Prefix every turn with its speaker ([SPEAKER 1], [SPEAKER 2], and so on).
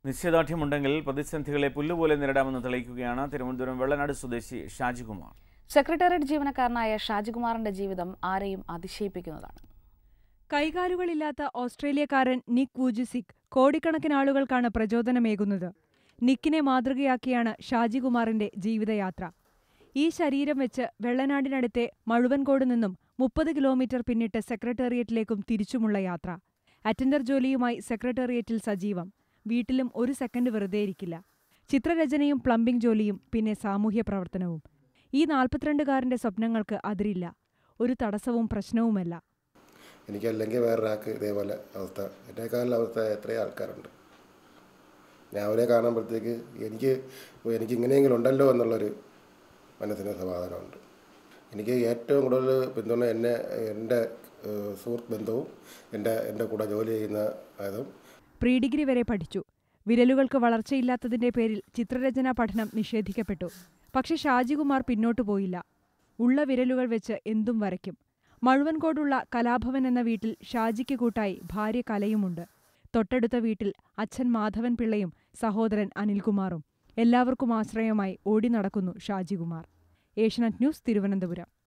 [SPEAKER 1] നിശ്ചയദാർഢ്യമുണ്ടെങ്കിൽ പ്രതിസന്ധികളെ പുല്ലുപോലെ നേരിടാമെന്ന് തെളിയിക്കുകയാണ് തിരുവനന്തപുരം വെള്ളനാട് സ്വദേശി ഷാജികുമാർ
[SPEAKER 2] സെക്രട്ടേറിയറ്റ് ജീവനക്കാരനായ ഷാജികുമാറിന്റെ ജീവിതം ആരെയും അതിശയിപ്പിക്കുന്നതാണ്
[SPEAKER 3] കൈകാലുകളില്ലാത്ത ഓസ്ട്രേലിയക്കാരൻ നിക് വൂജിസിക് കോടിക്കണക്കിന് ആളുകൾക്കാണ് പ്രചോദനമേകുന്നത് നിക്കിനെ മാതൃകയാക്കിയാണ് ഷാജികുമാറിന്റെ ജീവിതയാത്ര ഈ ശരീരം വെച്ച് വെള്ളനാടിനടുത്തെ മഴുവൻകോട് നിന്നും മുപ്പത് കിലോമീറ്റർ പിന്നിട്ട് സെക്രട്ടേറിയറ്റിലേക്കും തിരിച്ചുമുള്ള യാത്ര അറ്റൻഡർ ജോലിയുമായി സെക്രട്ടേറിയറ്റിൽ സജീവം വീട്ടിലും ഒരു സെക്കൻഡ് വെറുതെ ഇരിക്കില്ല ചിത്രരചനയും പ്ലംബിംഗ് ജോലിയും പിന്നെ സാമൂഹ്യ പ്രവർത്തനവും ഈ നാൽപ്പത്തിരണ്ടുകാരന്റെ സ്വപ്നങ്ങൾക്ക് അതിരില്ല ഒരു തടസ്സവും പ്രശ്നവുമല്ല
[SPEAKER 4] എനിക്കല്ലെങ്കിൽ വേറൊരാൾക്ക് ഇതേപോലെ അവസ്ഥ എന്നെക്കാളും അവസ്ഥ എത്രയോ ആൾക്കാരുണ്ട് ഞാൻ അവരെ കാണുമ്പോഴത്തേക്ക് എനിക്ക് എനിക്ക് ഇങ്ങനെയെങ്കിലും ഉണ്ടല്ലോ എന്നുള്ളൊരു മനസ്സിന് സമാധാനമുണ്ട് എനിക്ക് ഏറ്റവും കൂടുതൽ പിന്തുണ എന്നെ എൻ്റെ ഏഹ്, സുഹൃത്ത് ബന്ധവും എൻ്റെ എൻ്റെ കൂടെ ജോലി ചെയ്യുന്ന അതും
[SPEAKER 3] പ്രീ ഡിഗ്രി വരെ പഠിച്ചു വിരലുകൾക്ക് വളർച്ചയില്ലാത്തതിന്റെ പേരിൽ ചിത്രരചനാ പഠനം നിഷേധിക്കപ്പെട്ടു പക്ഷെ ഷാജികുമാർ പിന്നോട്ടു പോയില്ല ഉള്ള വിരലുകൾ വെച്ച് എന്തും വരയ്ക്കും മഴുവൻകോടുള്ള കലാഭവൻ എന്ന വീട്ടിൽ ഷാജിക്ക് കൂട്ടായി ഭാര്യ കലയുമുണ്ട് തൊട്ടടുത്ത വീട്ടിൽ അച്ഛൻ മാധവൻ പിള്ളയും സഹോദരൻ അനിൽകുമാറും എല്ലാവർക്കും ആശ്രയമായി ഓടി നടക്കുന്നു ഷാജികുമാർ ഏഷ്യനെറ്റ് ന്യൂസ് തിരുവനന്തപുരം